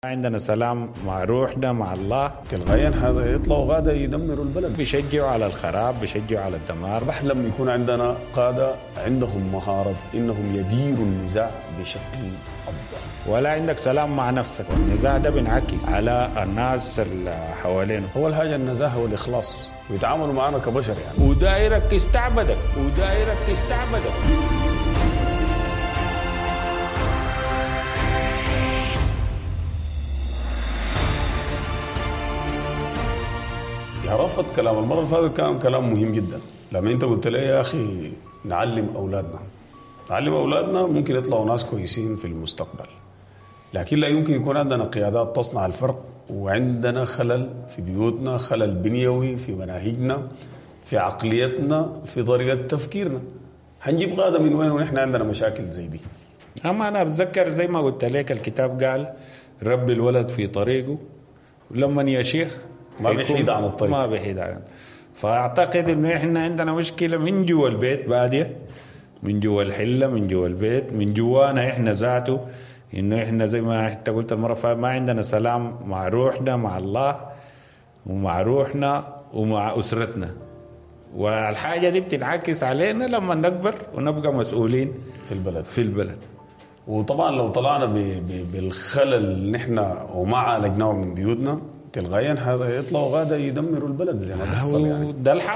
عندنا سلام مع روحنا مع الله تلقائيا هذا يطلعوا غاده يدمروا البلد بيشجعوا على الخراب بيشجعوا على الدمار بحلم يكون عندنا قاده عندهم مهاره انهم يديروا النزاع بشكل افضل ولا عندك سلام مع نفسك والنزاع ده بينعكس على الناس اللي حوالينه اول حاجه النزاهه والاخلاص ويتعاملوا معنا كبشر يعني ودايرك يستعبدك ودايرك يستعبدك يا رفض كلام المره اللي فاتت كان كلام مهم جدا لما انت قلت لي يا اخي نعلم اولادنا نعلم اولادنا ممكن يطلعوا ناس كويسين في المستقبل لكن لا يمكن يكون عندنا قيادات تصنع الفرق وعندنا خلل في بيوتنا خلل بنيوي في مناهجنا في عقليتنا في طريقه تفكيرنا هنجيب قاده من وين ونحن عندنا مشاكل زي دي اما انا بتذكر زي ما قلت لك الكتاب قال ربي الولد في طريقه لما يا شيخ ما يكون- بيحيد عن الطريق. ما بيحيد عن فاعتقد انه احنا عندنا مشكله من جوا البيت باديه من جوا الحله من جوا البيت من جوانا احنا ذاته انه احنا زي ما انت قلت المره اللي فاتت ما عندنا سلام مع روحنا مع الله ومع روحنا ومع اسرتنا والحاجه دي بتنعكس علينا لما نكبر ونبقى مسؤولين في البلد في البلد وطبعا لو طلعنا ب- ب- بالخلل اللي نحن وما عالجناه من بيوتنا تلقائيا هذا يطلعوا غاده يدمروا البلد زي ما بيحصل يعني ده الحاصل